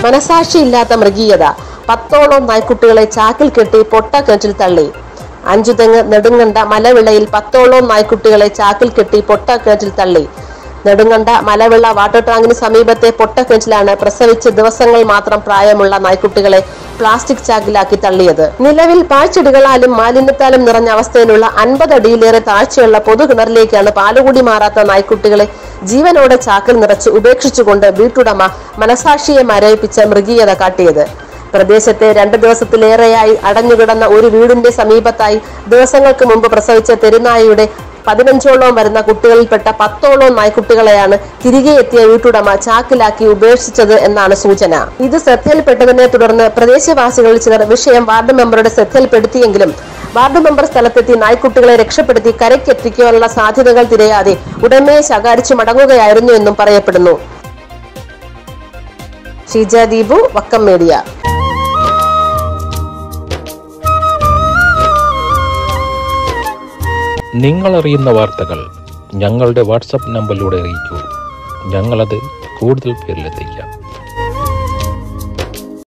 മനസാക്ഷിയില്ലാത്ത മൃഗീയത പത്തോളം നായ്ക്കുട്ടികളെ ചാക്കിൽ കെട്ടി പൊട്ടക്കിണറ്റിൽ തള്ളി അഞ്ചുതെങ്ങ് നെടുങ്കണ്ട മലവിളയിൽ പത്തോളം നായ്ക്കുട്ടികളെ ചാക്കിൽ കെട്ടി പൊട്ടക്കിണറ്റിൽ തള്ളി നെടുങ്കണ്ട മലവിള വാട്ടർ ടാങ്കിന് സമീപത്തെ പൊട്ടക്കിണറ്റിലാണ് പ്രസവിച്ച് ദിവസങ്ങൾ മാത്രം പ്രായമുള്ള നായ്ക്കുട്ടികളെ പ്ലാസ്റ്റിക് ചാക്കിലാക്കി തള്ളിയത് നിലവിൽ പാഴ്ചെടികളാലും മാലിന്യത്താലും നിറഞ്ഞ അവസ്ഥയിലുള്ള അൻപത് അടിയിലേറെ താഴ്ചയുള്ള പൊതുകിണറിലേക്കാണ് പാലുകൂടി മാറാത്ത നായ്ക്കുട്ടികളെ ജീവനോടെ ചാക്കിൽ നിറച്ച് ഉപേക്ഷിച്ചുകൊണ്ട് വീട്ടുടമ മനസാക്ഷിയെ മരവിപ്പിച്ച മൃഗീയത കാട്ടിയത് പ്രദേശത്തെ രണ്ട് ദിവസത്തിലേറെയായി അടഞ്ഞുകിടന്ന ഒരു വീടിന്റെ സമീപത്തായി ദിവസങ്ങൾക്ക് മുമ്പ് പ്രസവിച്ച തെരുനായയുടെ പതിനഞ്ചോളം വരുന്ന കുട്ടികളിൽപ്പെട്ട പത്തോളം നായ്ക്കുട്ടികളെയാണ് തിരികെ എത്തിയ വീട്ടുടമ ചാക്കിലാക്കി ഉപേക്ഷിച്ചത് എന്നാണ് സൂചന ഇത് ശ്രദ്ധയിൽപ്പെട്ടതിനെ തുടർന്ന് പ്രദേശവാസികളിൽ ചിലർ വിഷയം വാർഡ് മെമ്പറുടെ ശ്രദ്ധയിൽപ്പെടുത്തിയെങ്കിലും വാർഡ് മെമ്പർ സ്ഥലത്തെത്തി നായ്ക്കുട്ടികളെ രക്ഷപ്പെടുത്തി കരയ്ക്കെത്തിക്കാനുള്ള സാധ്യതകൾ തിരയാതെ ഉടമയെ ശകാരിച്ചു മടങ്ങുകയായിരുന്നു എന്നും പറയപ്പെടുന്നു ഷീജ ദീപു വക്കം മീഡിയ നിങ്ങൾ അറിയുന്ന വാർത്തകൾ ഞങ്ങളുടെ വാട്സപ്പ് നമ്പറിലൂടെ അറിയിക്കൂ ഞങ്ങളത് കൂടുതൽ പേരിലെത്തിക്കാം